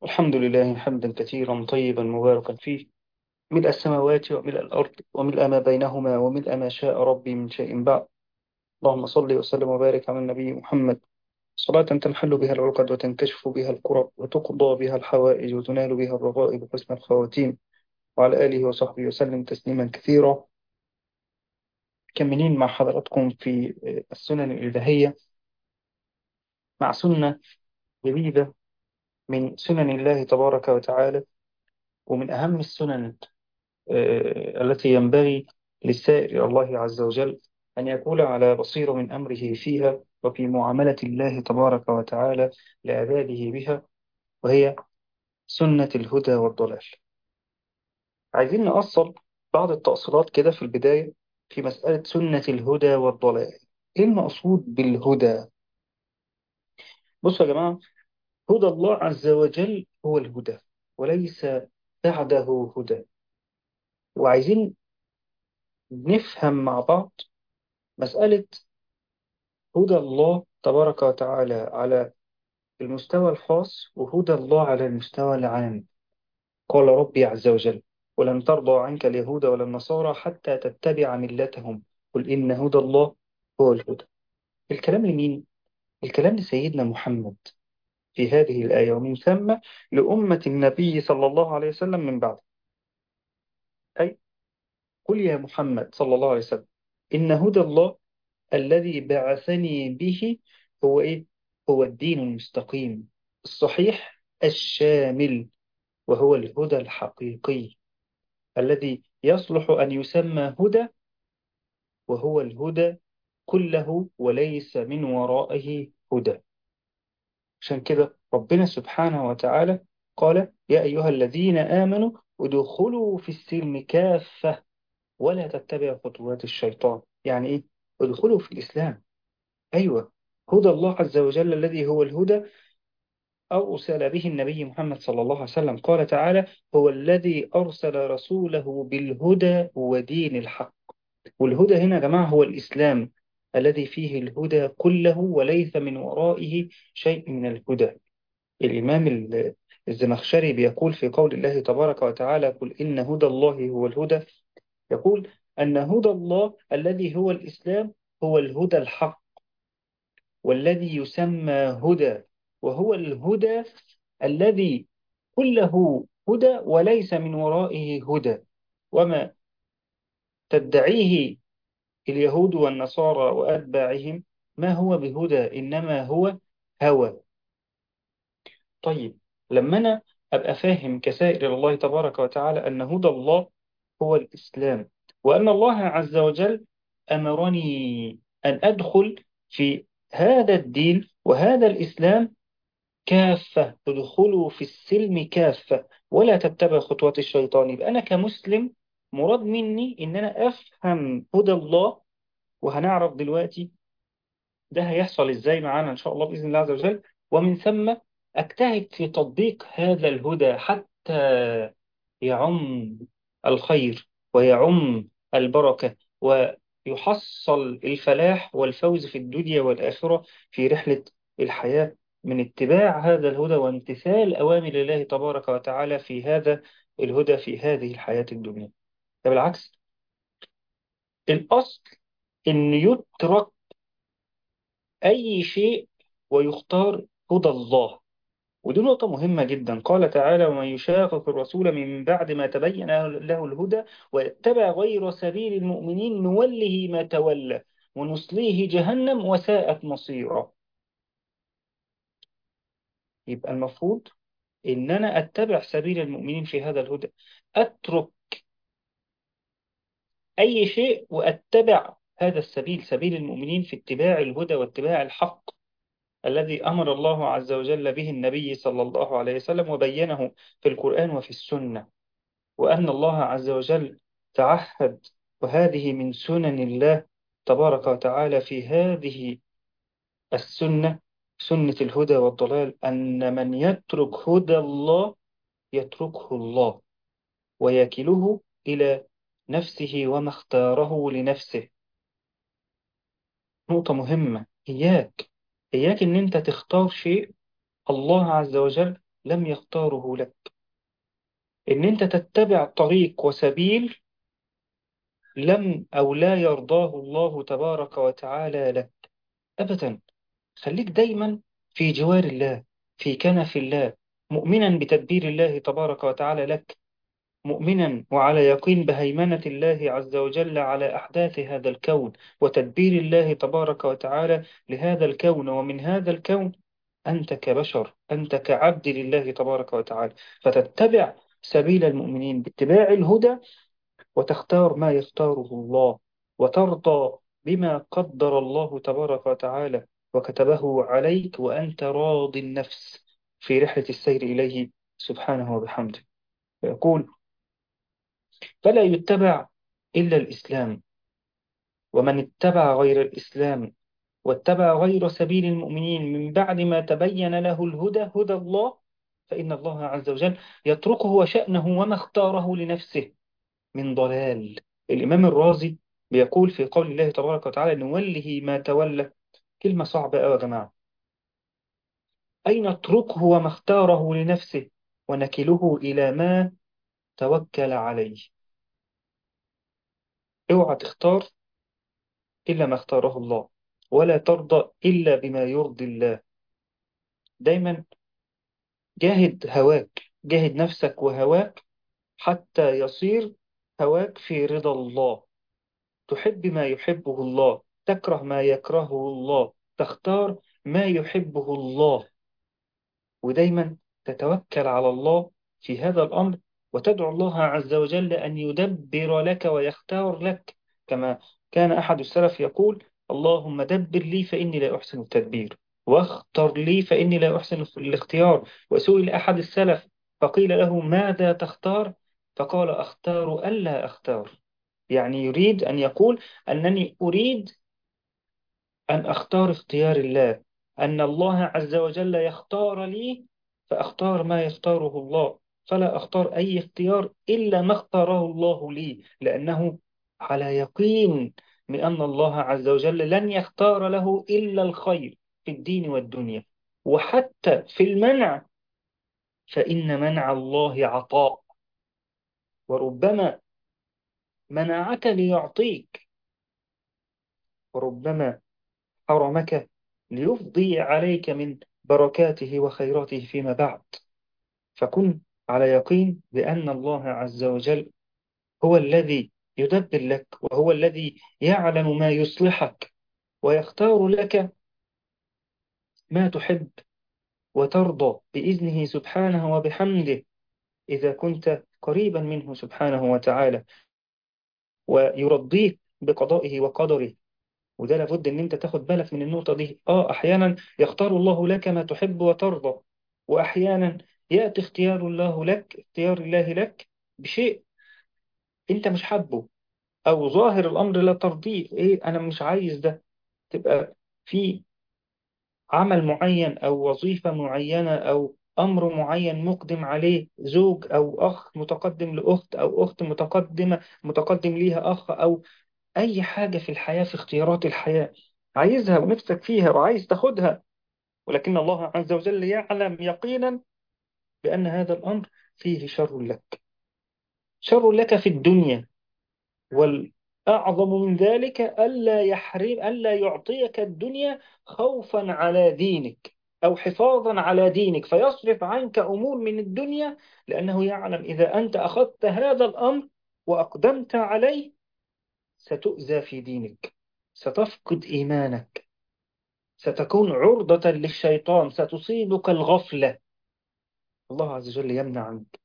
الحمد لله حمدا كثيرا طيبا مباركا فيه ملء السماوات وملء الأرض وملء ما بينهما وملء ما شاء ربي من شيء بعد اللهم صل وسلم وبارك على النبي محمد صلاة تنحل بها العقد وتنكشف بها الكرب وتقضى بها الحوائج وتنال بها الرغائب حسن الخواتيم وعلى آله وصحبه وسلم تسليما كثيرا كملين مع حضراتكم في السنن الإلهية مع سنة جديدة من سنن الله تبارك وتعالى ومن أهم السنن آه، التي ينبغي للسائر إلى الله عز وجل أن يكون على بصيرة من أمره فيها وفي معاملة الله تبارك وتعالى لعباده بها وهي سنة الهدى والضلال عايزين نأصل بعض التأصيلات كده في البداية في مسألة سنة الهدى والضلال إيه المقصود بالهدى؟ بصوا يا جماعة هدى الله عز وجل هو الهدى وليس بعده هدى وعايزين نفهم مع بعض مسألة هدى الله تبارك وتعالى على المستوى الخاص وهدى الله على المستوى العام قال ربي عز وجل ولن ترضى عنك اليهود ولا النصارى حتى تتبع ملتهم قل إن هدى الله هو الهدى الكلام لمين؟ الكلام لسيدنا محمد في هذه الآية ومن ثم لأمة النبي صلى الله عليه وسلم من بعد أي قل يا محمد صلى الله عليه وسلم إن هدى الله الذي بعثني به هو إيه؟ هو الدين المستقيم الصحيح الشامل وهو الهدى الحقيقي الذي يصلح أن يسمى هدى وهو الهدى كله وليس من ورائه هدى عشان كده ربنا سبحانه وتعالى قال يا أيها الذين آمنوا ادخلوا في السلم كافة ولا تتبعوا خطوات الشيطان يعني إيه؟ ادخلوا في الإسلام أيوة هدى الله عز وجل الذي هو الهدى أرسل به النبي محمد صلى الله عليه وسلم قال تعالى هو الذي أرسل رسوله بالهدى ودين الحق والهدى هنا يا جماعة هو الإسلام الذي فيه الهدى كله وليس من ورائه شيء من الهدى الإمام ال- الزمخشري بيقول في قول الله تبارك وتعالى قل إن هدى الله هو الهدى يقول أن هدى الله الذي هو الإسلام هو الهدى الحق والذي يسمى هدى وهو الهدى الذي كله هدى وليس من ورائه هدى وما تدعيه اليهود والنصارى وأتباعهم ما هو بهدى إنما هو هوى طيب لما أنا أبقى فاهم كسائر الله تبارك وتعالى أن هدى الله هو الإسلام وأن الله عز وجل أمرني أن أدخل في هذا الدين وهذا الإسلام كافة ادخلوا في السلم كافة ولا تتبع خطوات الشيطان يبقى أنا كمسلم مراد مني إن أنا أفهم هدى الله وهنعرف دلوقتي ده هيحصل إزاي معانا إن شاء الله بإذن الله عز وجل ومن ثم أجتهد في تطبيق هذا الهدى حتى يعم الخير ويعم البركة ويحصل الفلاح والفوز في الدنيا والآخرة في رحلة الحياة من اتباع هذا الهدى وامتثال أوامر الله تبارك وتعالى في هذا الهدى في هذه الحياة الدنيا ده بالعكس الأصل إن يترك أي شيء ويختار هدى الله ودي نقطة مهمة جدا قال تعالى ومن يشاقق الرسول من بعد ما تبين له الهدى ويتبع غير سبيل المؤمنين نوله ما تولى ونصليه جهنم وساءت مصيرا يبقى المفروض إن أنا أتبع سبيل المؤمنين في هذا الهدى أترك أي شيء وأتبع هذا السبيل سبيل المؤمنين في اتباع الهدى واتباع الحق الذي أمر الله عز وجل به النبي صلى الله عليه وسلم وبينه في القرآن وفي السنة وأن الله عز وجل تعهد وهذه من سنن الله تبارك وتعالى في هذه السنة سنة الهدى والضلال أن من يترك هدى الله يتركه الله ويكله إلى نفسه وما اختاره لنفسه نقطة مهمة إياك إياك إن أنت تختار شيء الله عز وجل لم يختاره لك إن أنت تتبع طريق وسبيل لم أو لا يرضاه الله تبارك وتعالى لك أبدا خليك دايما في جوار الله في كنف الله مؤمنا بتدبير الله تبارك وتعالى لك مؤمنا وعلى يقين بهيمنة الله عز وجل على أحداث هذا الكون وتدبير الله تبارك وتعالى لهذا الكون ومن هذا الكون أنت كبشر أنت كعبد لله تبارك وتعالى فتتبع سبيل المؤمنين باتباع الهدى وتختار ما يختاره الله وترضى بما قدر الله تبارك وتعالى وكتبه عليك وأنت راضي النفس في رحلة السير إليه سبحانه وبحمده فيقول فلا يتبع إلا الإسلام ومن اتبع غير الإسلام واتبع غير سبيل المؤمنين من بعد ما تبين له الهدى هدى الله فإن الله عز وجل يتركه وشأنه وما اختاره لنفسه من ضلال الإمام الرازي بيقول في قول الله تبارك وتعالى نوله ما تولى كلمة صعبة أوي يا جماعة أي نتركه وما اختاره لنفسه ونكله إلى ما توكل عليه اوعى تختار إلا ما اختاره الله ولا ترضى إلا بما يرضي الله دايما جاهد هواك جاهد نفسك وهواك حتى يصير هواك في رضا الله تحب ما يحبه الله تكره ما يكرهه الله تختار ما يحبه الله ودايما تتوكل على الله في هذا الأمر وتدعو الله عز وجل أن يدبر لك ويختار لك كما كان أحد السلف يقول اللهم دبر لي فإني لا أحسن التدبير واختر لي فإني لا أحسن الاختيار وسئل أحد السلف فقيل له ماذا تختار فقال أختار ألا أختار يعني يريد أن يقول أنني أريد أن أختار اختيار الله أن الله عز وجل يختار لي فأختار ما يختاره الله فلا أختار أي اختيار إلا ما اختاره الله لي لأنه على يقين من أن الله عز وجل لن يختار له إلا الخير في الدين والدنيا وحتى في المنع فإن منع الله عطاء وربما منعك ليعطيك وربما حرمك ليفضي عليك من بركاته وخيراته فيما بعد فكن على يقين بأن الله عز وجل هو الذي يدبر لك وهو الذي يعلم ما يصلحك ويختار لك ما تحب وترضى بإذنه سبحانه وبحمده إذا كنت قريبا منه سبحانه وتعالى ويرضيك بقضائه وقدره وده لابد ان انت تاخد بالك من النقطة دي اه احيانا يختار الله لك ما تحب وترضى واحيانا يأتي اختيار الله لك اختيار الله لك بشيء انت مش حابه او ظاهر الامر لا ترضيه ايه انا مش عايز ده تبقى في عمل معين او وظيفة معينة او امر معين مقدم عليه زوج او اخ متقدم لاخت او اخت متقدمة متقدم ليها اخ او أي حاجة في الحياة في اختيارات الحياة عايزها ونفسك فيها وعايز تاخدها ولكن الله عز وجل يعلم يقينا بأن هذا الأمر فيه شر لك شر لك في الدنيا والأعظم من ذلك ألا يحرم ألا يعطيك الدنيا خوفا على دينك أو حفاظا على دينك فيصرف عنك أمور من الدنيا لأنه يعلم إذا أنت أخذت هذا الأمر وأقدمت عليه ستؤذى في دينك ستفقد إيمانك ستكون عرضة للشيطان ستصيبك الغفلة الله عز وجل يمنع عنك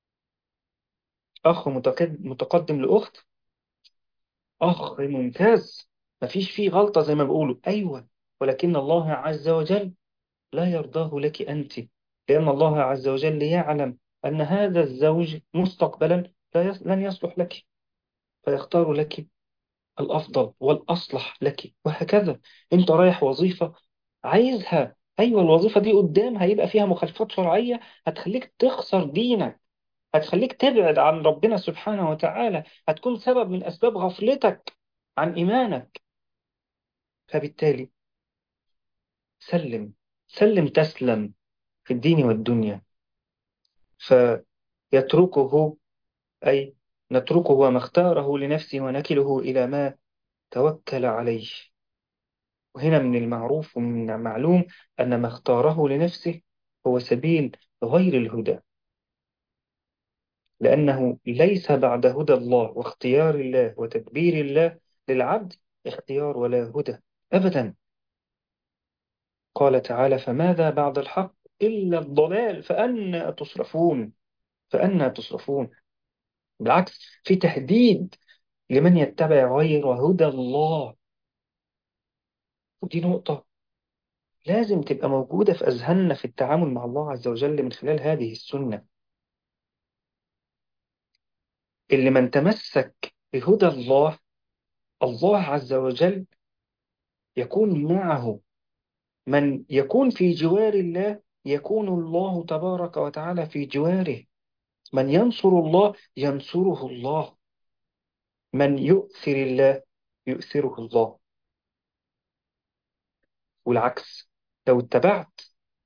أخ متقدم لأخت أخ ممتاز مفيش فيه غلطة زي ما بيقولوا أيوة ولكن الله عز وجل لا يرضاه لك أنت لأن الله عز وجل يعلم أن هذا الزوج مستقبلا لن يصلح لك فيختار لك الأفضل والأصلح لك وهكذا أنت رايح وظيفة عايزها أيوة الوظيفة دي قدام هيبقى فيها مخالفات شرعية هتخليك تخسر دينك هتخليك تبعد عن ربنا سبحانه وتعالى هتكون سبب من أسباب غفلتك عن إيمانك فبالتالي سلم سلم تسلم في الدين والدنيا فيتركه أي نتركه وما اختاره لنفسه ونكله إلى ما توكل عليه وهنا من المعروف ومن المعلوم أن ما اختاره لنفسه هو سبيل غير الهدى لأنه ليس بعد هدى الله واختيار الله وتدبير الله للعبد اختيار ولا هدى أبدا قال تعالى فماذا بعد الحق إلا الضلال فأنا تصرفون فأنا تصرفون بالعكس في تهديد لمن يتبع غير هدى الله ودي نقطة لازم تبقى موجودة في أذهاننا في التعامل مع الله عز وجل من خلال هذه السنة اللي من تمسك بهدى الله الله عز وجل يكون معه من يكون في جوار الله يكون الله تبارك وتعالى في جواره من ينصر الله ينصره الله من يؤثر الله يؤثره الله والعكس لو اتبعت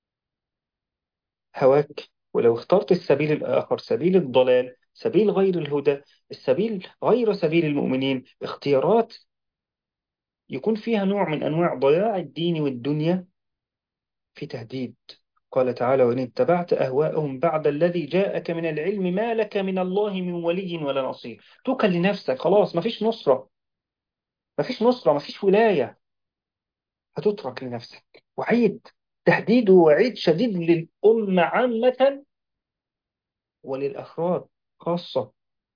هواك ولو اخترت السبيل الآخر سبيل الضلال سبيل غير الهدى السبيل غير سبيل المؤمنين اختيارات يكون فيها نوع من أنواع ضياع الدين والدنيا في تهديد قال تعالى وإن اتبعت أهواءهم بعد الذي جاءك من العلم ما لك من الله من ولي ولا نصير توكل لنفسك خلاص مفيش نصرة مفيش نصرة مفيش ولاية هتترك لنفسك وعيد تهديد ووعيد شديد للأمة عامة وللأفراد خاصة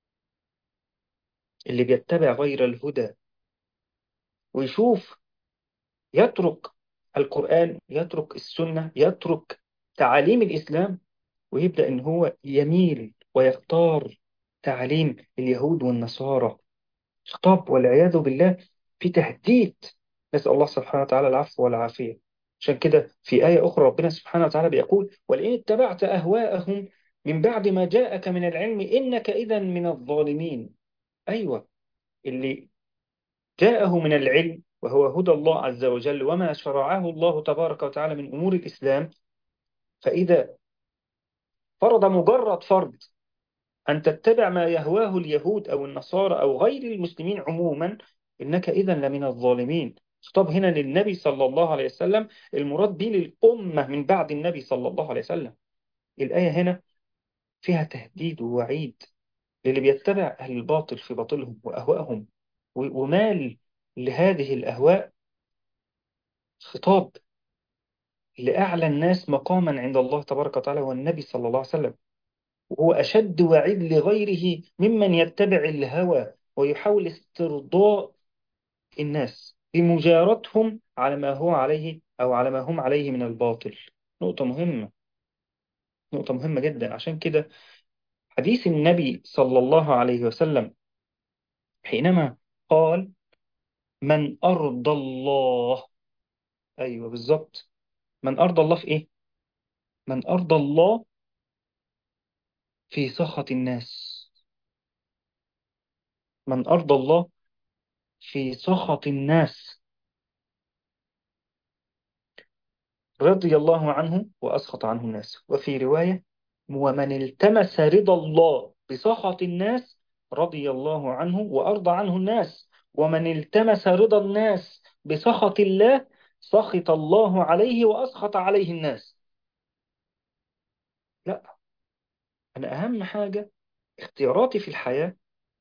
اللي بيتبع غير الهدى ويشوف يترك القرآن يترك السنة يترك تعاليم الإسلام ويبدأ إن هو يميل ويختار تعاليم اليهود والنصارى خطاب والعياذ بالله في تهديد نسأل الله سبحانه وتعالى العفو والعافية عشان كده في آية أخرى ربنا سبحانه وتعالى بيقول ولئن اتبعت أهواءهم من بعد ما جاءك من العلم إنك إذا من الظالمين أيوة اللي جاءه من العلم وهو هدى الله عز وجل وما شرعه الله تبارك وتعالى من أمور الإسلام فإذا فرض مجرد فرض أن تتبع ما يهواه اليهود أو النصارى أو غير المسلمين عموما إنك إذا لمن الظالمين خطاب هنا للنبي صلى الله عليه وسلم المراد به للأمة من بعد النبي صلى الله عليه وسلم الآية هنا فيها تهديد ووعيد للي بيتبع أهل الباطل في باطلهم وأهوائهم ومال لهذه الأهواء خطاب لأعلى الناس مقاما عند الله تبارك وتعالى هو النبي صلى الله عليه وسلم وهو أشد وعيد لغيره ممن يتبع الهوى ويحاول استرضاء الناس بمجارتهم على ما هو عليه أو على ما هم عليه من الباطل نقطة مهمة نقطة مهمة جدا عشان كده حديث النبي صلى الله عليه وسلم حينما قال من أرضى الله أيوة بالظبط من أرضى الله في إيه؟ من أرضى الله في سخط الناس من أرضى الله في سخط الناس رضي الله عنه وأسخط عنه الناس وفي رواية ومن التمس رضا الله بسخط الناس رضي الله عنه وأرضى عنه الناس ومن التمس رضا الناس بسخط الله سخط الله عليه وأسخط عليه الناس لا أنا أهم حاجة اختياراتي في الحياة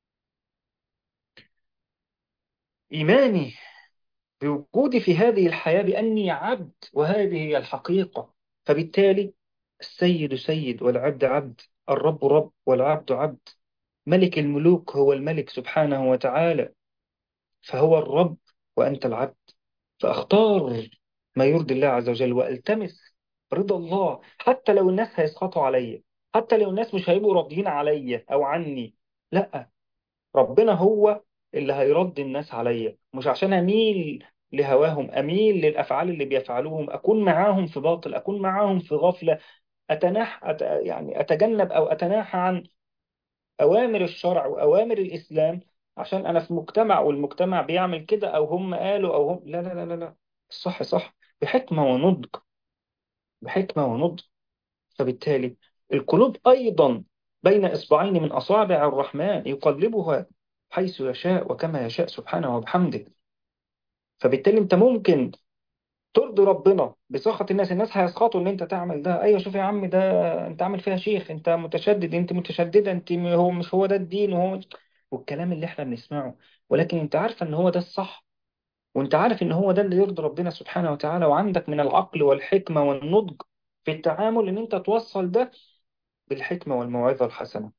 إيماني بوجودي في هذه الحياة بأني عبد وهذه هي الحقيقة فبالتالي السيد سيد والعبد عبد الرب رب والعبد عبد ملك الملوك هو الملك سبحانه وتعالى فهو الرب وأنت العبد فأختار ما يرضي الله عز وجل وألتمس رضا الله حتى لو الناس هيسخطوا عليا حتى لو الناس مش هيبقوا راضيين عليا أو عني لا ربنا هو اللي هيرد الناس عليا مش عشان أميل لهواهم أميل للأفعال اللي بيفعلوهم أكون معاهم في باطل أكون معاهم في غفلة أتنح أت... يعني أتجنب أو أتناحى عن أوامر الشرع وأوامر الإسلام عشان أنا في مجتمع والمجتمع بيعمل كده أو هم قالوا أو هم لا لا لا لا, لا. الصح صح بحكمة ونضج بحكمة ونضج فبالتالي القلوب أيضا بين إصبعين من أصابع الرحمن يقلبها حيث يشاء وكما يشاء سبحانه وبحمده فبالتالي أنت ممكن ترضي ربنا بسخط الناس الناس هيسخطوا ان انت تعمل ده ايوه شوف يا عم ده انت عامل فيها شيخ انت متشدد انت متشدده انت م- هو مش هو ده الدين وهو والكلام اللي احنا بنسمعه ولكن انت عارف ان هو ده الصح وانت عارف ان هو ده اللي يرضي ربنا سبحانه وتعالى وعندك من العقل والحكمة والنضج في التعامل ان انت توصل ده بالحكمة والموعظة الحسنة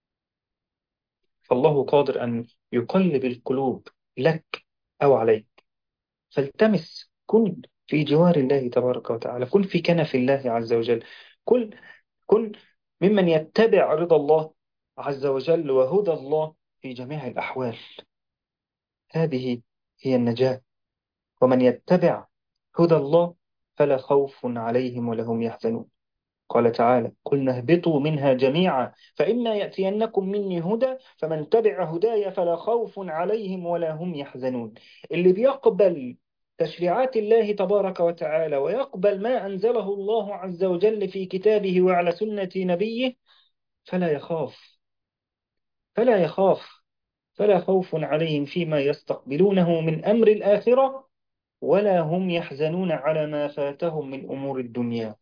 فالله قادر ان يقلب القلوب لك او عليك فالتمس كن في جوار الله تبارك وتعالى كن في كنف الله عز وجل كن كن ممن يتبع رضا الله عز وجل وهدى الله في جميع الأحوال هذه هي النجاة ومن يتبع هدى الله فلا خوف عليهم ولا هم يحزنون قال تعالى قلنا اهبطوا منها جميعا فإما يأتينكم مني هدى فمن تبع هداي فلا خوف عليهم ولا هم يحزنون اللي بيقبل تشريعات الله تبارك وتعالى ويقبل ما أنزله الله عز وجل في كتابه وعلى سنة نبيه فلا يخاف فلا يخاف فلا خوف عليهم فيما يستقبلونه من أمر الآخرة ولا هم يحزنون على ما فاتهم من أمور الدنيا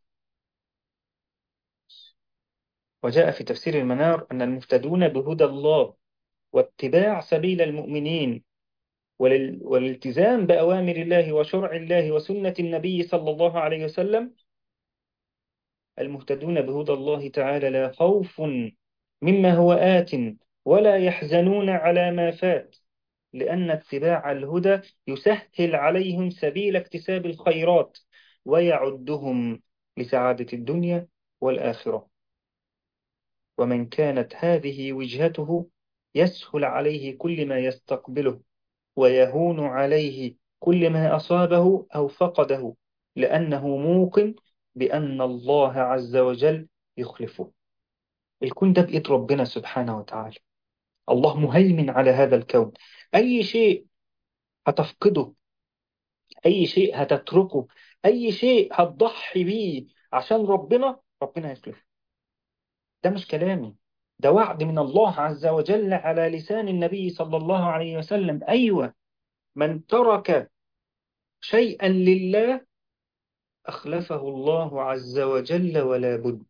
وجاء في تفسير المنار أن المهتدون بهدى الله واتباع سبيل المؤمنين ولل... والالتزام بأوامر الله وشرع الله وسنة النبي صلى الله عليه وسلم المهتدون بهدى الله تعالى لا خوف مما هو آت ولا يحزنون على ما فات لأن اتباع الهدى يسهل عليهم سبيل اكتساب الخيرات ويعدهم لسعادة الدنيا والآخرة ومن كانت هذه وجهته يسهل عليه كل ما يستقبله ويهون عليه كل ما أصابه أو فقده لأنه موقن بأن الله عز وجل يخلفه الكون ده بإيد ربنا سبحانه وتعالى الله مهيمن على هذا الكون أي شيء هتفقده أي شيء هتتركه أي شيء هتضحي بيه عشان ربنا ربنا يخلفه ده مش كلامي ده وعد من الله عز وجل على لسان النبي صلى الله عليه وسلم أيوة من ترك شيئا لله أخلفه الله عز وجل ولا بد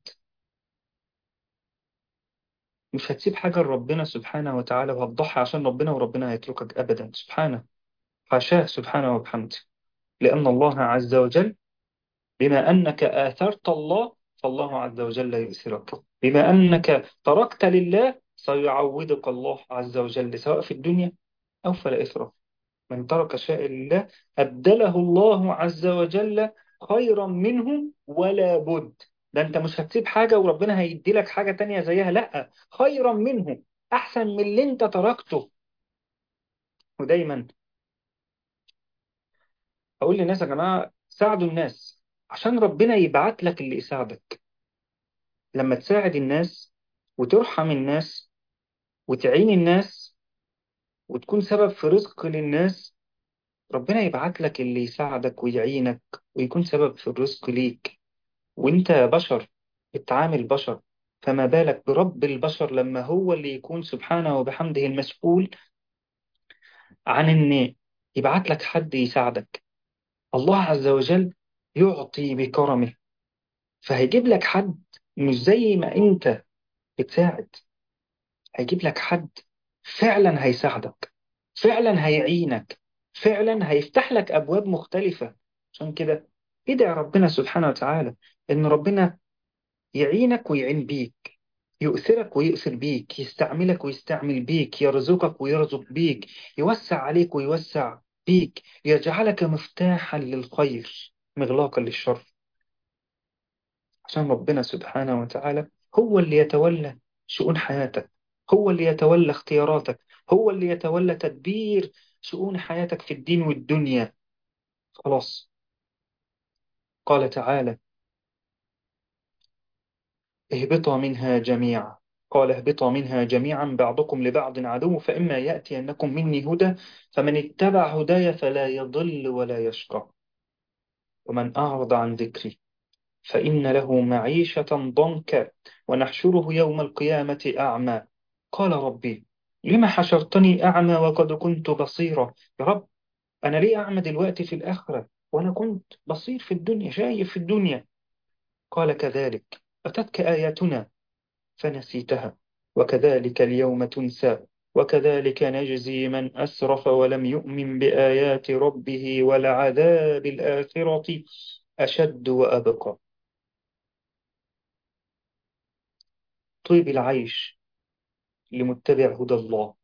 مش هتسيب حاجة لربنا سبحانه وتعالى وهتضحي عشان ربنا وربنا هيتركك أبدا سبحانه حاشاه سبحانه وبحمده لأن الله عز وجل بما أنك آثرت الله فالله عز وجل يؤثرك بما أنك تركت لله سيعوضك الله عز وجل سواء في الدنيا أو في الآخرة من ترك شيء لله أبدله الله عز وجل خيرا منه ولا بد ده أنت مش هتسيب حاجة وربنا هيدي لك حاجة تانية زيها لأ خيرا منه أحسن من اللي أنت تركته ودايما أقول للناس يا جماعة ساعدوا الناس عشان ربنا يبعت لك اللي يساعدك لما تساعد الناس وترحم الناس وتعين الناس وتكون سبب في رزق للناس ربنا يبعت لك اللي يساعدك ويعينك ويكون سبب في الرزق ليك وانت بشر بتعامل بشر فما بالك برب البشر لما هو اللي يكون سبحانه وبحمده المسؤول عن ان يبعت لك حد يساعدك الله عز وجل يعطي بكرمه فهيجيب لك حد مش زي ما انت بتساعد هيجيب لك حد فعلا هيساعدك فعلا هيعينك فعلا هيفتح لك أبواب مختلفة عشان كده ادعي ربنا سبحانه وتعالى إن ربنا يعينك ويعين بيك يؤثرك ويؤثر بيك يستعملك ويستعمل بيك يرزقك ويرزق بيك يوسع عليك ويوسع بيك يجعلك مفتاحا للخير مغلاقا للشر عشان ربنا سبحانه وتعالى هو اللي يتولى شؤون حياتك هو اللي يتولى اختياراتك هو اللي يتولى تدبير شؤون حياتك في الدين والدنيا خلاص قال تعالى اهبطا منها جميعا قال اهبطا منها جميعا بعضكم لبعض عدو فإما يأتينكم مني هدى فمن اتبع هداي فلا يضل ولا يشقى ومن أعرض عن ذكري فإن له معيشة ضنكا ونحشره يوم القيامة أعمى قال ربي لما حشرتني أعمى وقد كنت بصيرا يا رب أنا ليه أعمى دلوقتي في الآخرة وأنا كنت بصير في الدنيا شايف في الدنيا قال كذلك أتتك آياتنا فنسيتها وكذلك اليوم تنسى وكذلك نجزي من أسرف ولم يؤمن بآيات ربه ولعذاب الآخرة أشد وأبقى طيب العيش لمتبع هدى الله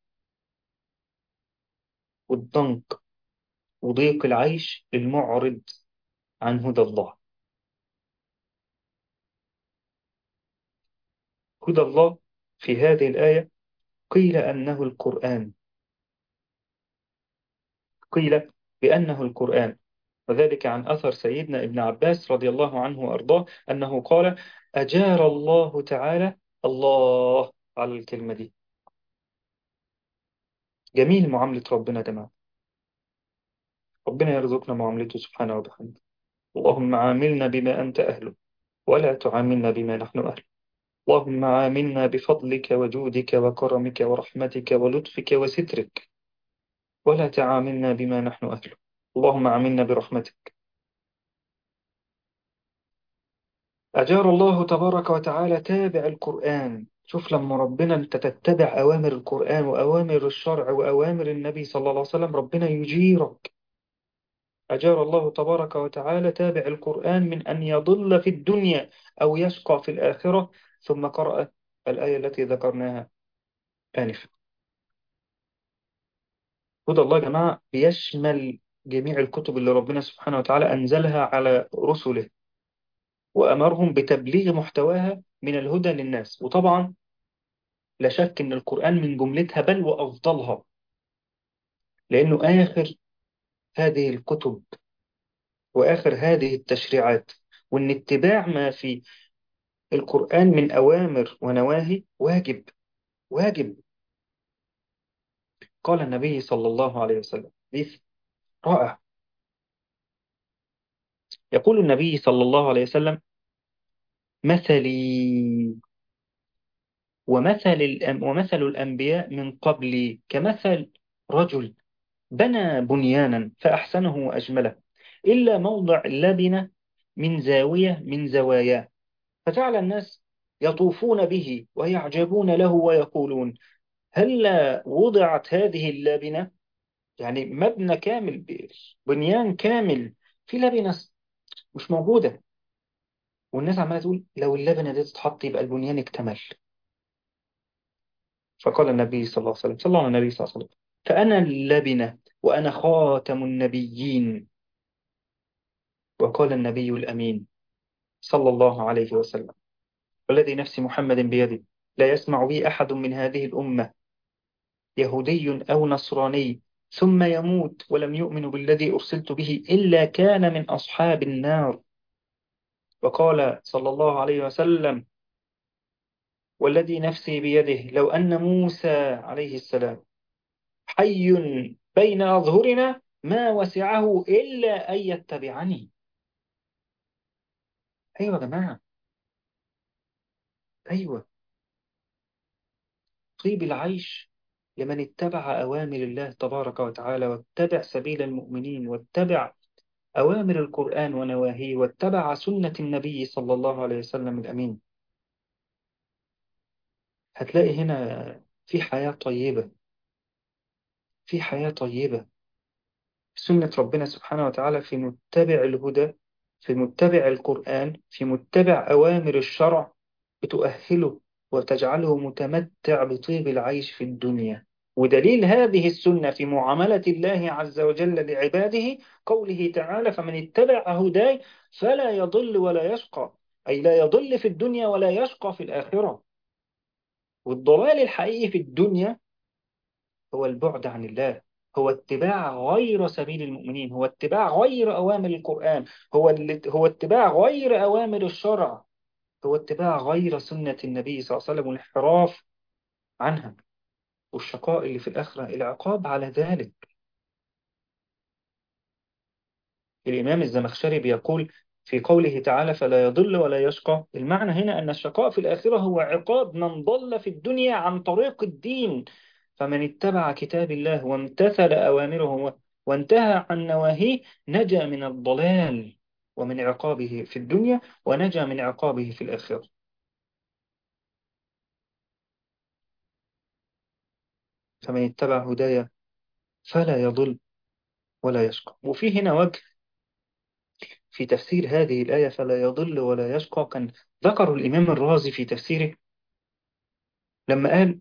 والضنك وضيق العيش للمعرض عن هدى الله هدى الله في هذه الآية قيل أنه القرآن قيل بأنه القرآن وذلك عن أثر سيدنا ابن عباس رضي الله عنه وأرضاه أنه قال أجار الله تعالى الله على الكلمة دي جميل معاملة ربنا جماعة ربنا يرزقنا معاملته سبحانه وبحمده اللهم عاملنا بما أنت أهله ولا تعاملنا بما نحن أهله اللهم عاملنا بفضلك وجودك وكرمك ورحمتك ولطفك وسترك ولا تعاملنا بما نحن أهله اللهم عاملنا برحمتك أجار الله تبارك وتعالى تابع القرآن شوف لما ربنا أنت تتبع أوامر القرآن وأوامر الشرع وأوامر النبي صلى الله عليه وسلم ربنا يجيرك أجار الله تبارك وتعالى تابع القرآن من أن يضل في الدنيا أو يشقى في الآخرة ثم قرأ الآية التي ذكرناها آنفا هدى الله يا جماعة بيشمل جميع الكتب اللي ربنا سبحانه وتعالى أنزلها على رسله وأمرهم بتبليغ محتواها من الهدى للناس وطبعا لا شك أن القرآن من جملتها بل وأفضلها لأنه آخر هذه الكتب وآخر هذه التشريعات وأن اتباع ما في القرآن من أوامر ونواهي واجب واجب قال النبي صلى الله عليه وسلم حديث رائع يقول النبي صلى الله عليه وسلم مثلي ومثل الأم ومثل الأنبياء من قبلي كمثل رجل بنى بنيانا فأحسنه وأجمله إلا موضع لبنة من زاوية من زواياه فجعل الناس يطوفون به ويعجبون له ويقولون هل وضعت هذه اللبنة يعني مبنى كامل بنيان كامل في لبنة مش موجودة والناس عمالة تقول لو اللبنة دي تتحط يبقى البنيان اكتمل فقال النبي صلى الله عليه وسلم صلى الله على النبي صلى الله عليه وسلم فأنا اللبنة وأنا خاتم النبيين وقال النبي الأمين صلى الله عليه وسلم والذي نفس محمد بيده لا يسمع بي أحد من هذه الأمة يهودي أو نصراني ثم يموت ولم يؤمن بالذي أرسلت به إلا كان من أصحاب النار وقال صلى الله عليه وسلم والذي نفسي بيده لو أن موسى عليه السلام حي بين أظهرنا ما وسعه إلا أن يتبعني أيوة يا جماعة أيوة طيب العيش لمن اتبع أوامر الله تبارك وتعالى واتبع سبيل المؤمنين واتبع أوامر القرآن ونواهيه واتبع سنة النبي صلى الله عليه وسلم الأمين هتلاقي هنا في حياة طيبة في حياة طيبة سنة ربنا سبحانه وتعالى في متبع الهدى في متبع القرآن في متبع أوامر الشرع بتؤهله وتجعله متمتع بطيب العيش في الدنيا ودليل هذه السنة في معاملة الله عز وجل لعباده قوله تعالى فمن اتبع هداي فلا يضل ولا يشقى أي لا يضل في الدنيا ولا يشقى في الآخرة والضلال الحقيقي في الدنيا هو البعد عن الله هو اتباع غير سبيل المؤمنين هو اتباع غير أوامر القرآن هو هو اتباع غير أوامر الشرع هو اتباع غير سنة النبي صلى الله عليه وسلم والانحراف عنها والشقاء اللي في الآخرة العقاب على ذلك الإمام الزمخشري بيقول في قوله تعالى فلا يضل ولا يشقى المعنى هنا أن الشقاء في الآخرة هو عقاب من ضل في الدنيا عن طريق الدين فمن اتبع كتاب الله وامتثل أوامره وانتهى عن نواهيه نجا من الضلال ومن عقابه في الدنيا ونجا من عقابه في الآخرة فمن اتبع هدايا فلا يضل ولا يشقى وفي هنا وجه في تفسير هذه الآية فلا يضل ولا يشقى كان ذكر الإمام الرازي في تفسيره لما قال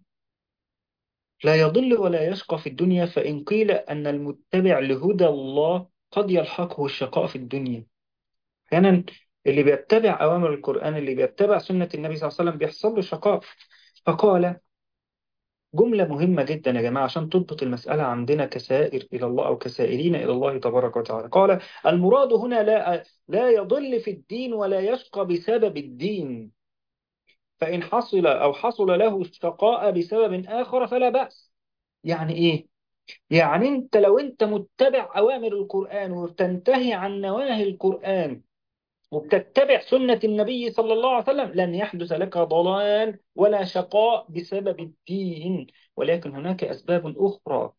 لا يضل ولا يشقى في الدنيا فإن قيل أن المتبع لهدى الله قد يلحقه الشقاء في الدنيا أحيانا اللي بيتبع أوامر القرآن اللي بيتبع سنة النبي صلى الله عليه وسلم بيحصل له شقاء فقال جملة مهمة جدا يا جماعة عشان تضبط المسألة عندنا كسائر إلى الله أو كسائرين إلى الله تبارك وتعالى قال المراد هنا لا لا يضل في الدين ولا يشقى بسبب الدين فإن حصل أو حصل له الشقاء بسبب آخر فلا بأس يعني إيه؟ يعني أنت لو أنت متبع أوامر القرآن وتنتهي عن نواهي القرآن وبتتبع سنة النبي صلى الله عليه وسلم لن يحدث لك ضلال ولا شقاء بسبب الدين ولكن هناك أسباب أخرى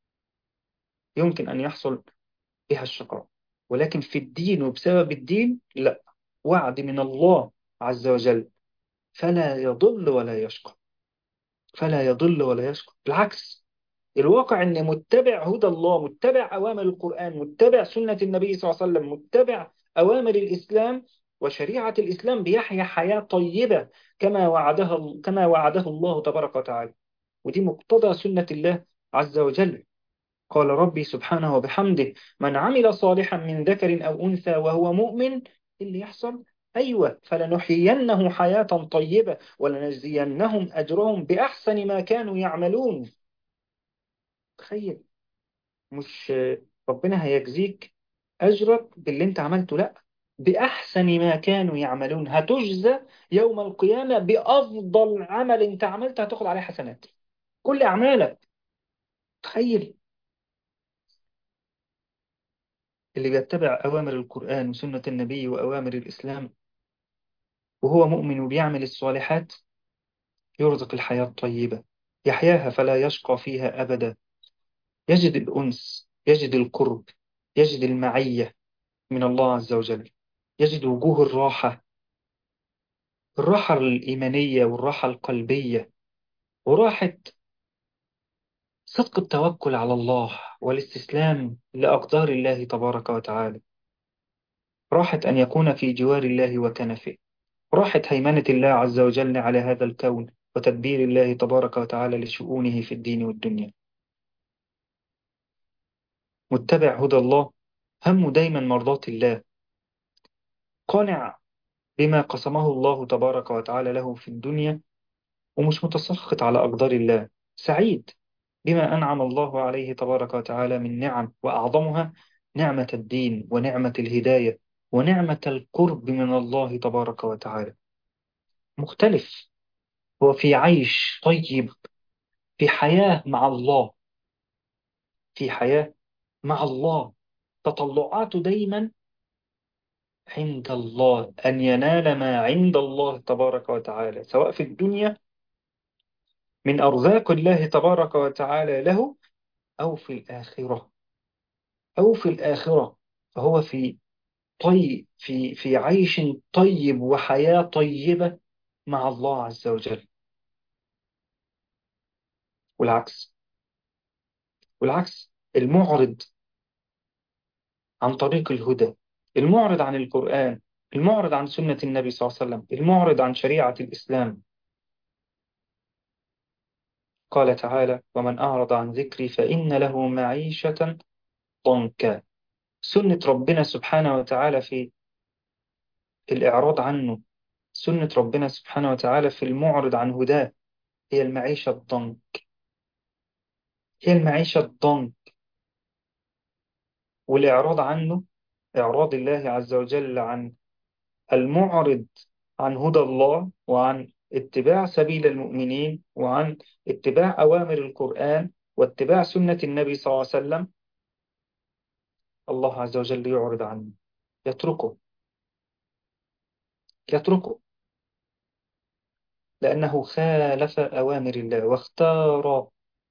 يمكن أن يحصل بها الشقاء ولكن في الدين وبسبب الدين لا وعد من الله عز وجل فلا يضل ولا يشقى فلا يضل ولا يشقى بالعكس الواقع ان متبع هدى الله متبع اوامر القران متبع سنه النبي صلى الله عليه وسلم متبع اوامر الاسلام وشريعه الاسلام بيحيا حياه طيبه كما وعدها كما وعده الله تبارك وتعالى ودي مقتضى سنه الله عز وجل قال ربي سبحانه وبحمده من عمل صالحا من ذكر او انثى وهو مؤمن اللي يحصل أيوة فلنحيينه حياة طيبة ولنجزينهم أجرهم بأحسن ما كانوا يعملون تخيل مش ربنا هيجزيك أجرك باللي أنت عملته لأ بأحسن ما كانوا يعملون هتجزى يوم القيامة بأفضل عمل أنت عملته هتاخد عليه حسنات كل أعمالك تخيل اللي بيتبع أوامر القرآن وسنة النبي وأوامر الإسلام وهو مؤمن وبيعمل الصالحات يرزق الحياة الطيبة يحياها فلا يشقى فيها أبدا يجد الأنس يجد القرب يجد المعية من الله عز وجل يجد وجوه الراحة الراحة الإيمانية والراحة القلبية وراحة صدق التوكل على الله والاستسلام لأقدار الله تبارك وتعالى راحة أن يكون في جوار الله وكنفه راحة هيمنة الله عز وجل على هذا الكون وتدبير الله تبارك وتعالى لشؤونه في الدين والدنيا متبع هدى الله همه دايما مرضاة الله قانع بما قسمه الله تبارك وتعالى له في الدنيا ومش متسخط على أقدار الله سعيد بما أنعم الله عليه تبارك وتعالى من نعم وأعظمها نعمة الدين ونعمة الهداية ونعمة القرب من الله تبارك وتعالى مختلف هو في عيش طيب في حياة مع الله في حياة مع الله تطلعاته دايما عند الله أن ينال ما عند الله تبارك وتعالى سواء في الدنيا من أرزاق الله تبارك وتعالى له أو في الآخرة أو في الآخرة فهو في طيب في في عيش طيب وحياة طيبة مع الله عز وجل والعكس والعكس المعرض عن طريق الهدى المعرض عن القرآن المعرض عن سنة النبي صلى الله عليه وسلم المعرض عن شريعة الإسلام قال تعالى ومن أعرض عن ذكري فإن له معيشة ضنكا سنة ربنا سبحانه وتعالى في الإعراض عنه سنة ربنا سبحانه وتعالى في المعرض عن هداه هي المعيشة الضنك هي المعيشة الضنك والإعراض عنه إعراض الله عز وجل عن المعرض عن هدى الله وعن اتباع سبيل المؤمنين وعن اتباع أوامر القرآن واتباع سنة النبي صلى الله عليه وسلم الله عز وجل يعرض عنه يتركه يتركه لأنه خالف أوامر الله واختار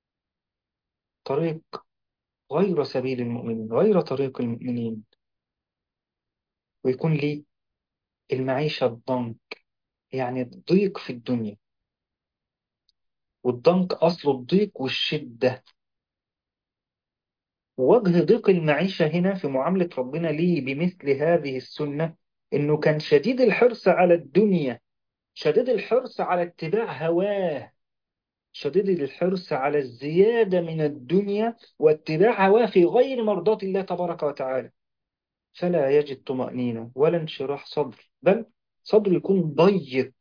طريق غير سبيل المؤمنين غير طريق المؤمنين ويكون لي المعيشة الضنك يعني الضيق في الدنيا والضنك أصله الضيق والشدة ووجه ضيق المعيشة هنا في معاملة ربنا ليه بمثل هذه السنة إنه كان شديد الحرص على الدنيا شديد الحرص على اتباع هواه شديد الحرص على الزيادة من الدنيا واتباع هواه في غير مرضاة الله تبارك وتعالى فلا يجد طمأنينة ولا انشراح صدر بل صدره يكون ضيق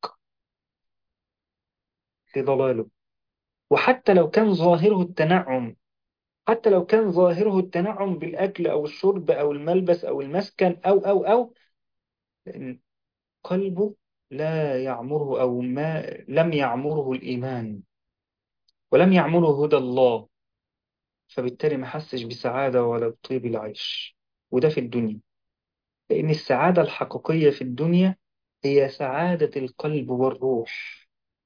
لضلاله وحتى لو كان ظاهره التنعم حتى لو كان ظاهره التنعم بالأكل أو الشرب أو الملبس أو المسكن أو أو أو لأن قلبه لا يعمره أو ما لم يعمره الإيمان ولم يعمره هدى الله فبالتالي ما حسش بسعادة ولا بطيب العيش وده في الدنيا لأن السعادة الحقيقية في الدنيا هي سعادة القلب والروح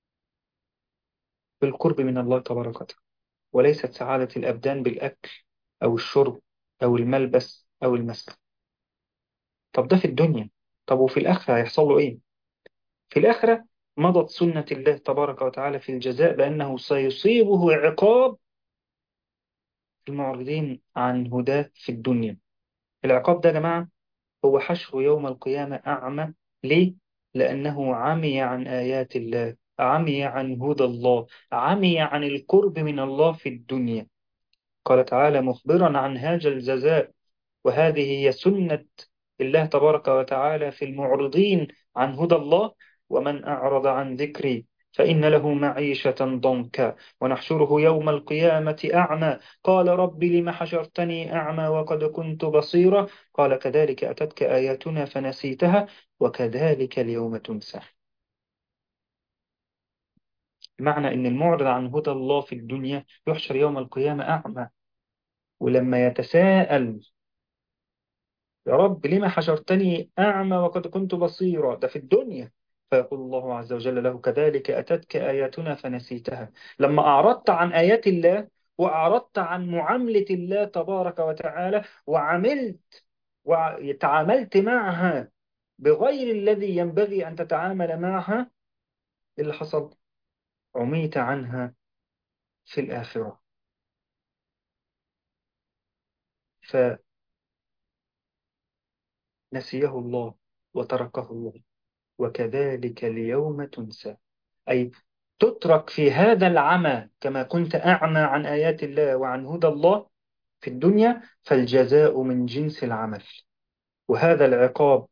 بالقرب من الله تبارك وتعالى وليست سعادة الأبدان بالأكل أو الشرب أو الملبس أو المسكن طب ده في الدنيا طب وفي الآخرة هيحصل له إيه؟ في الآخرة مضت سنة الله تبارك وتعالى في الجزاء بأنه سيصيبه عقاب المعرضين عن هداه في الدنيا العقاب ده يا جماعة هو حشر يوم القيامة أعمى ليه؟ لأنه عمي عن آيات الله عمي عن هدى الله عمي عن القرب من الله في الدنيا قال تعالى مخبرا عن هذا الجزاء وهذه هي سنة الله تبارك وتعالى في المعرضين عن هدى الله ومن أعرض عن ذكري فإن له معيشة ضنكا ونحشره يوم القيامة أعمى قال رب لم حشرتني أعمى وقد كنت بصيرا قال كذلك أتتك آياتنا فنسيتها وكذلك اليوم تنسى معنى أن المعرض عن هدى الله في الدنيا يحشر يوم القيامة أعمى ولما يتساءل يا رب لما حشرتني أعمى وقد كنت بصيرا ده في الدنيا فيقول الله عز وجل له كذلك أتتك آياتنا فنسيتها لما أعرضت عن آيات الله وأعرضت عن معاملة الله تبارك وتعالى وعملت وتعاملت معها بغير الذي ينبغي أن تتعامل معها اللي حصل عميت عنها في الآخرة فنسيه الله وتركه الله وكذلك اليوم تنسى أي تترك في هذا العمى كما كنت أعمى عن آيات الله وعن هدى الله في الدنيا فالجزاء من جنس العمل وهذا العقاب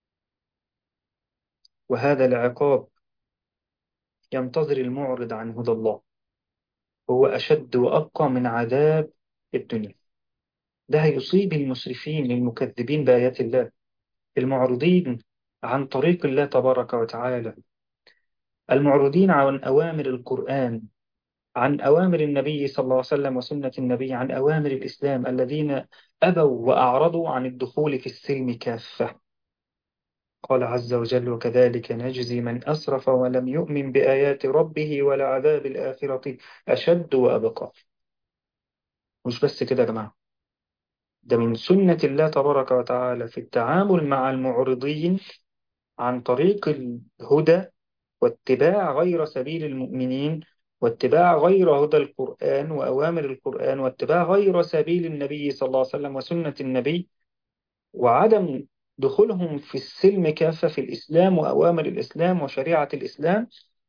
وهذا العقاب ينتظر المعرض عن هدى الله هو أشد وأبقى من عذاب الدنيا ده هيصيب المسرفين المكذبين بآيات الله المعرضين عن طريق الله تبارك وتعالى المعرضين عن أوامر القرآن عن أوامر النبي صلى الله عليه وسلم وسنة النبي عن أوامر الإسلام الذين أبوا وأعرضوا عن الدخول في السلم كافة قال عز وجل وكذلك نجزي من أسرف ولم يؤمن بآيات ربه ولعذاب الآخرة أشد وأبقى مش بس كده يا جماعة ده من سنة الله تبارك وتعالى في التعامل مع المعرضين عن طريق الهدى واتباع غير سبيل المؤمنين واتباع غير هدى القرآن وأوامر القرآن واتباع غير سبيل النبي صلى الله عليه وسلم وسنة النبي وعدم دخولهم في السلم كافة في الإسلام وأوامر الإسلام وشريعة الإسلام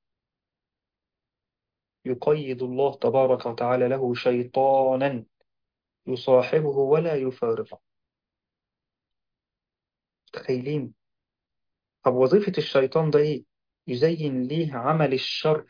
يقيد الله تبارك وتعالى له شيطانا يصاحبه ولا يفارقه تخيلين طب وظيفة الشيطان ده إيه؟ يزين ليه عمل الشر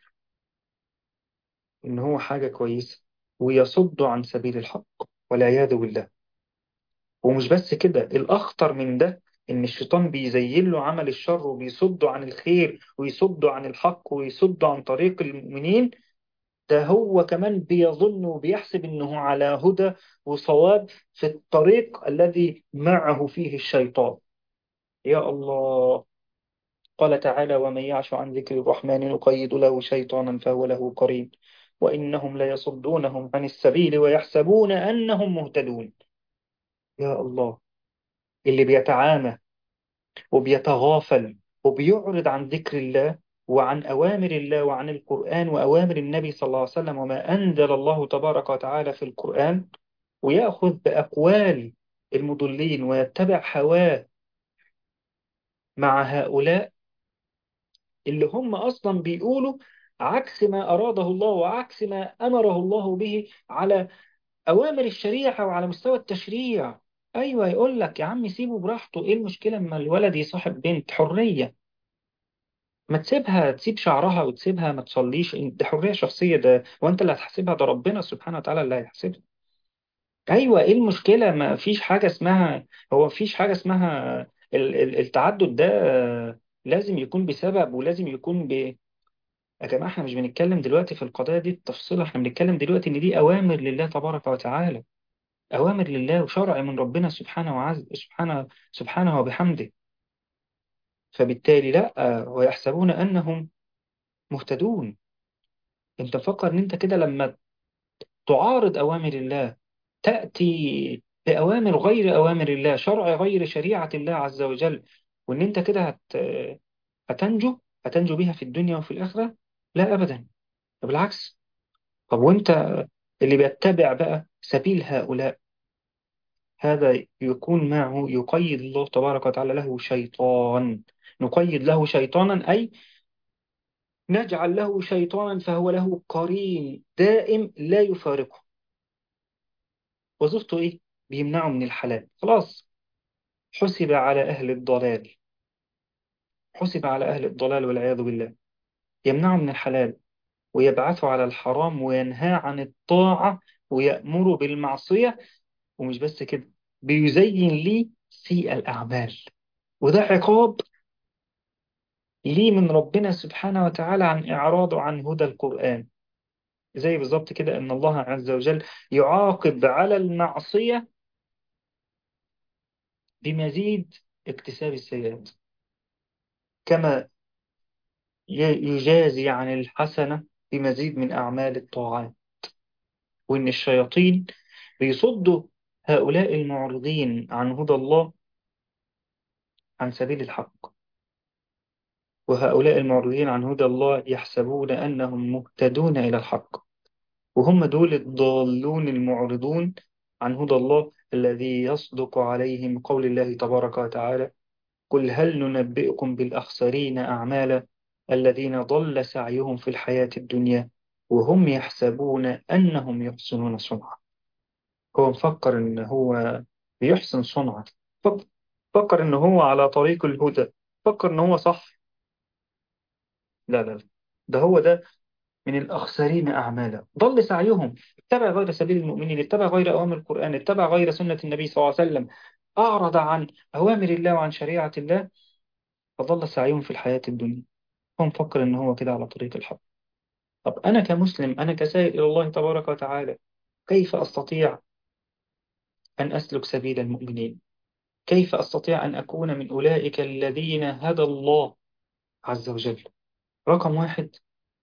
إن هو حاجة كويسة ويصد عن سبيل الحق والعياذ بالله ومش بس كده الأخطر من ده إن الشيطان بيزين له عمل الشر وبيصده عن الخير ويصده عن الحق ويصده عن طريق المؤمنين ده هو كمان بيظن وبيحسب إنه على هدى وصواب في الطريق الذي معه فيه الشيطان يا الله قال تعالى ومن يعش عن ذكر الرحمن نقيد له شيطانا فهو له قرين وإنهم ليصدونهم عن السبيل ويحسبون أنهم مهتدون يا الله اللي بيتعامى وبيتغافل وبيعرض عن ذكر الله وعن أوامر الله وعن القرآن وأوامر النبي صلى الله عليه وسلم وما أنزل الله تبارك وتعالى في القرآن ويأخذ بأقوال المضلين ويتبع هواه مع هؤلاء اللي هم أصلا بيقولوا عكس ما أراده الله وعكس ما أمره الله به على أوامر الشريعة وعلى مستوى التشريع أيوة يقول لك يا عم سيبه براحته إيه المشكلة أما الولد يصاحب بنت حرية ما تسيبها تسيب شعرها وتسيبها ما تصليش ده حرية شخصية ده وأنت اللي هتحاسبها ده ربنا سبحانه وتعالى اللي هيحاسبها أيوة إيه المشكلة ما فيش حاجة اسمها هو فيش حاجة اسمها ال- ال- التعدد ده لازم يكون بسبب ولازم يكون ب يا جماعة احنا مش بنتكلم دلوقتي في القضايا دي التفصيل احنا بنتكلم دلوقتي ان دي أوامر لله تبارك وتعالى أوامر لله وشرع من ربنا سبحانه وعز سبحانه سبحانه وبحمده فبالتالي لا ويحسبون أنهم مهتدون انت فكر ان انت كده لما تعارض أوامر الله تأتي بأوامر غير أوامر الله شرع غير شريعة الله عز وجل وان انت كده هت... هتنجو هتنجو بها في الدنيا وفي الآخرة لا أبدا بالعكس طب وانت اللي بيتبع بقى سبيل هؤلاء هذا يكون معه يقيد الله تبارك وتعالى له شيطان نقيد له شيطانا أي نجعل له شيطانا فهو له قرين دائم لا يفارقه وظيفته إيه؟ بيمنعه من الحلال خلاص حسب على أهل الضلال حسب على أهل الضلال والعياذ بالله يمنعه من الحلال ويبعثه على الحرام وينهى عن الطاعة ويأمر بالمعصية ومش بس كده بيزين لي سيء الأعمال وده عقاب ليه من ربنا سبحانه وتعالى عن إعراضه عن هدى القرآن زي بالظبط كده إن الله عز وجل يعاقب على المعصية بمزيد اكتساب السيئات كما ي- يجازي عن الحسنة بمزيد من أعمال الطاعات وإن الشياطين بيصدوا هؤلاء المعرضين عن هدى الله عن سبيل الحق وهؤلاء المعرضين عن هدى الله يحسبون أنهم مهتدون إلى الحق وهم دول الضالون المعرضون عن هدى الله الذي يصدق عليهم قول الله تبارك وتعالى قل هل ننبئكم بالأخسرين أعمالا الذين ضل سعيهم في الحياة الدنيا وهم يحسبون أنهم يحسنون صنعا هو مفكر إن هو بيحسن صنعا فك- فكر إن هو على طريق الهدى فكر إن هو صح لا لا لا ده هو ده من الأخسرين أعمالا ضل سعيهم اتبع غير سبيل المؤمنين اتبع غير أوامر القرآن اتبع غير سنة النبي صلى الله عليه وسلم أعرض عن أوامر الله وعن شريعة الله فضل سعيهم في الحياة الدنيا هو مفكر إن هو كده على طريق الحق طب أنا كمسلم أنا كسائل إلى الله تبارك وتعالى كيف أستطيع أن أسلك سبيل المؤمنين كيف أستطيع أن أكون من أولئك الذين هدى الله عز وجل رقم واحد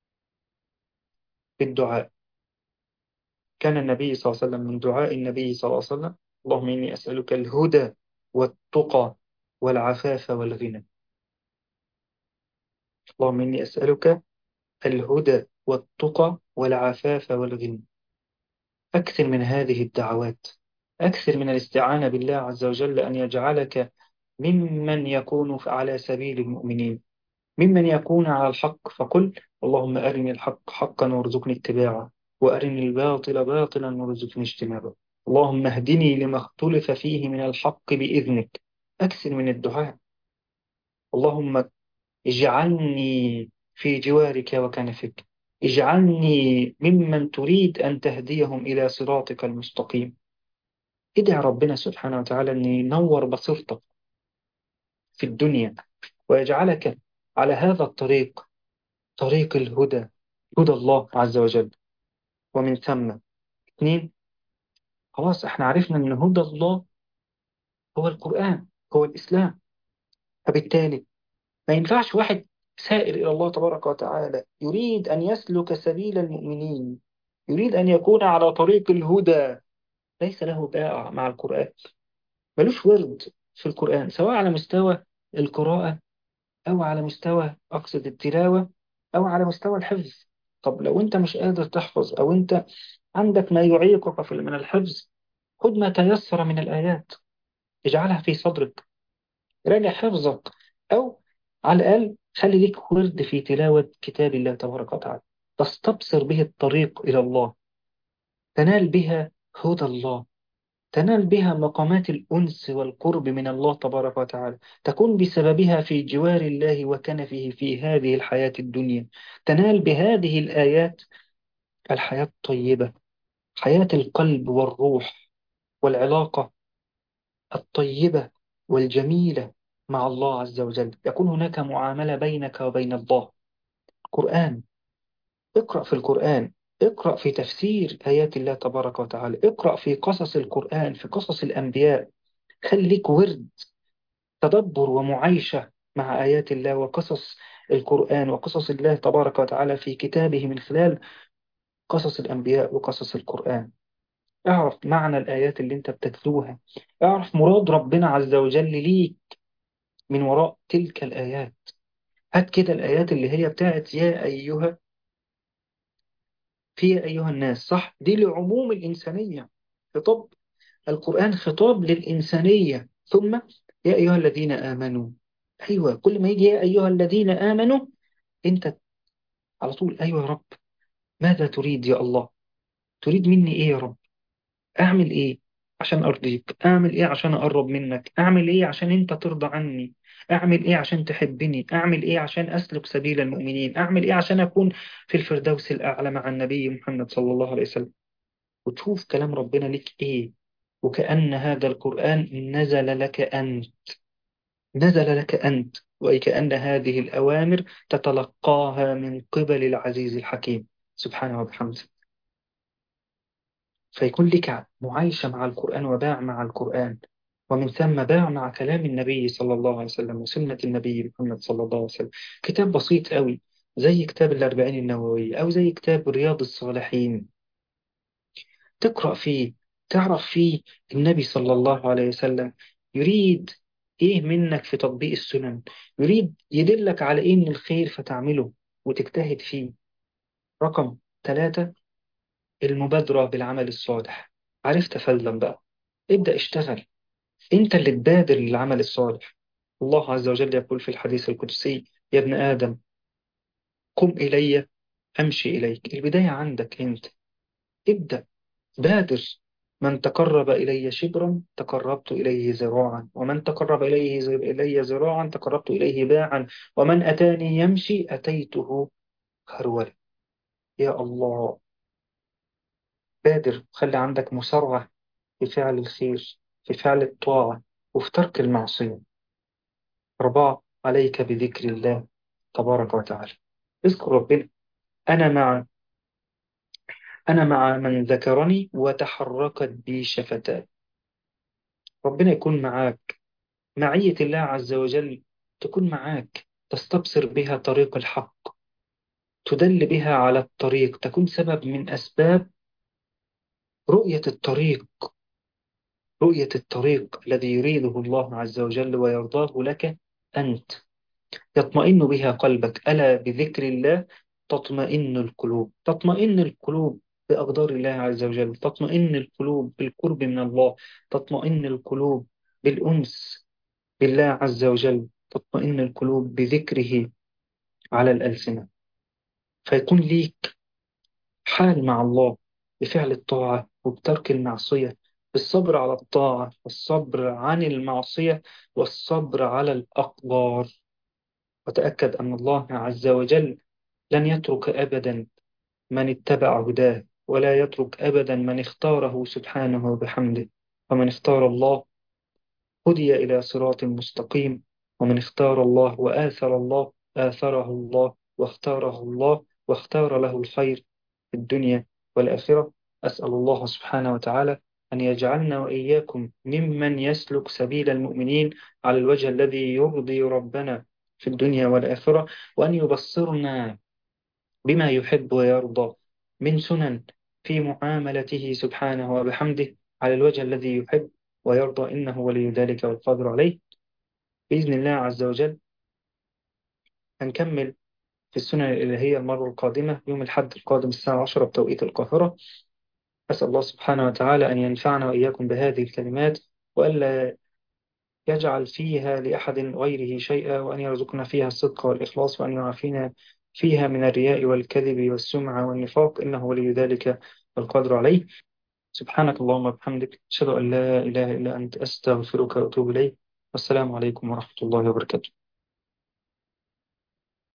بالدعاء كان النبي صلى الله عليه وسلم من دعاء النبي صلى الله عليه وسلم اللهم إني أسألك الهدى والتقى والعفاف والغنى اللهم إني أسألك الهدى والتقى والعفاف والغنى أكثر من هذه الدعوات أكثر من الاستعانة بالله عز وجل أن يجعلك ممن يكون على سبيل المؤمنين ممن يكون على الحق فقل اللهم أرني الحق حقا وارزقني اتباعه وأرني الباطل باطلا وارزقني اجتنابه اللهم اهدني لما اختلف فيه من الحق بإذنك أكثر من الدعاء اللهم اجعلني في جوارك وكنفك اجعلني ممن تريد أن تهديهم إلى صراطك المستقيم ادعي ربنا سبحانه وتعالى أن ينور بصيرتك في الدنيا ويجعلك على هذا الطريق طريق الهدى هدى الله عز وجل ومن ثم اثنين خلاص احنا عرفنا ان هدى الله هو القرآن هو الإسلام فبالتالي ما ينفعش واحد سائر إلى الله تبارك وتعالى يريد أن يسلك سبيل المؤمنين يريد أن يكون على طريق الهدى ليس له باع مع القرآن ملوش ورد في القرآن سواء على مستوى القراءة أو على مستوى أقصد التلاوة أو على مستوى الحفظ طب لو أنت مش قادر تحفظ أو أنت عندك ما يعيقك في- من الحفظ خذ ما تيسر من الآيات اجعلها في صدرك راجع حفظك أو على الأقل خلي ليك ورد في تلاوة كتاب الله تبارك وتعالى تستبصر به الطريق إلى الله تنال بها هدى الله تنال بها مقامات الأنس والقرب من الله تبارك وتعالى تكون بسببها في جوار الله وكنفه في هذه الحياة الدنيا تنال بهذه الآيات الحياة الطيبة حياة القلب والروح والعلاقة الطيبة والجميلة مع الله عز وجل يكون هناك معاملة بينك وبين الله قرآن اقرأ في القرآن اقرأ في تفسير آيات الله تبارك وتعالى اقرأ في قصص القرآن في قصص الأنبياء خليك ورد تدبر ومعايشة مع آيات الله وقصص القرآن وقصص الله تبارك وتعالى في كتابه من خلال قصص الأنبياء وقصص القرآن اعرف معنى الآيات اللي انت بتتلوها اعرف مراد ربنا عز وجل ليك من وراء تلك الآيات هات كده الآيات اللي هي بتاعت يا أيها في يا أيها الناس صح دي لعموم الإنسانية خطاب القرآن خطاب للإنسانية ثم يا أيها الذين آمنوا أيوة كل ما يجي يا أيها الذين آمنوا أنت على طول أيوة يا رب ماذا تريد يا الله تريد مني إيه يا رب أعمل إيه عشان أرضيك أعمل إيه عشان أقرب منك أعمل إيه عشان أنت ترضى عني أعمل إيه عشان تحبني أعمل إيه عشان أسلك سبيل المؤمنين أعمل إيه عشان أكون في الفردوس الأعلى مع النبي محمد صلى الله عليه وسلم وتشوف كلام ربنا لك إيه وكأن هذا القرآن نزل لك أنت نزل لك أنت وكأن هذه الأوامر تتلقاها من قبل العزيز الحكيم سبحانه وبحمده فيكون لك معايشة مع القرآن وباع مع القرآن ومن ثم باع مع كلام النبي صلى الله عليه وسلم وسنة النبي محمد صلى الله عليه وسلم كتاب بسيط قوي زي كتاب الأربعين النووية أو زي كتاب رياض الصالحين تقرأ فيه تعرف فيه النبي صلى الله عليه وسلم يريد إيه منك في تطبيق السنن يريد يدلك على إيه من الخير فتعمله وتجتهد فيه رقم ثلاثة المبادرة بالعمل الصالح عرفت فلم بقى ابدأ اشتغل انت اللي تبادر للعمل الصالح الله عز وجل يقول في الحديث القدسي يا ابن آدم قم إلي أمشي إليك البداية عندك انت ابدأ بادر من تقرب إلي شبرا تقربت إليه ذراعا ومن تقرب إليه ز- إلي ذراعا تقربت إليه باعا ومن أتاني يمشي أتيته هرولا يا الله بادر خلي عندك مسارعة في فعل الخير في فعل الطاعة وفي ترك المعصية أربعة عليك بذكر الله تبارك وتعالى اذكر ربنا أنا مع أنا مع من ذكرني وتحركت بي شفتاي ربنا يكون معاك معية الله عز وجل تكون معاك تستبصر بها طريق الحق تدل بها على الطريق تكون سبب من أسباب رؤية الطريق رؤية الطريق الذي يريده الله عز وجل ويرضاه لك أنت يطمئن بها قلبك ألا بذكر الله تطمئن القلوب تطمئن القلوب بأقدار الله عز وجل تطمئن القلوب بالقرب من الله تطمئن القلوب بالأنس بالله عز وجل تطمئن القلوب بذكره على الألسنة فيكون ليك حال مع الله بفعل الطاعة وبترك المعصية بالصبر على الطاعة والصبر عن المعصية والصبر على الأقدار وتأكد أن الله عز وجل لن يترك أبدا من اتبع هداه ولا يترك أبدا من اختاره سبحانه وبحمده ومن اختار الله هدي إلى صراط مستقيم ومن اختار الله وآثر الله آثره الله واختاره الله واختار له الخير في الدنيا والآخرة أسأل الله سبحانه وتعالى أن يجعلنا وإياكم ممن يسلك سبيل المؤمنين على الوجه الذي يرضي ربنا في الدنيا والآخرة وأن يبصرنا بما يحب ويرضى من سنن في معاملته سبحانه وبحمده على الوجه الذي يحب ويرضى إنه ولي ذلك والقادر عليه بإذن الله عز وجل هنكمل في السنن الإلهية المرة القادمة يوم الحد القادم الساعة 10 بتوقيت القاهرة أسأل الله سبحانه وتعالى أن ينفعنا وإياكم بهذه الكلمات وألا يجعل فيها لأحد غيره شيئا وأن يرزقنا فيها الصدق والإخلاص وأن يعافينا فيها من الرياء والكذب والسمعة والنفاق إنه ولي ذلك والقادر عليه سبحانك اللهم وبحمدك أشهد أن لا إله إلا أنت أستغفرك وأتوب إليك والسلام عليكم ورحمة الله وبركاته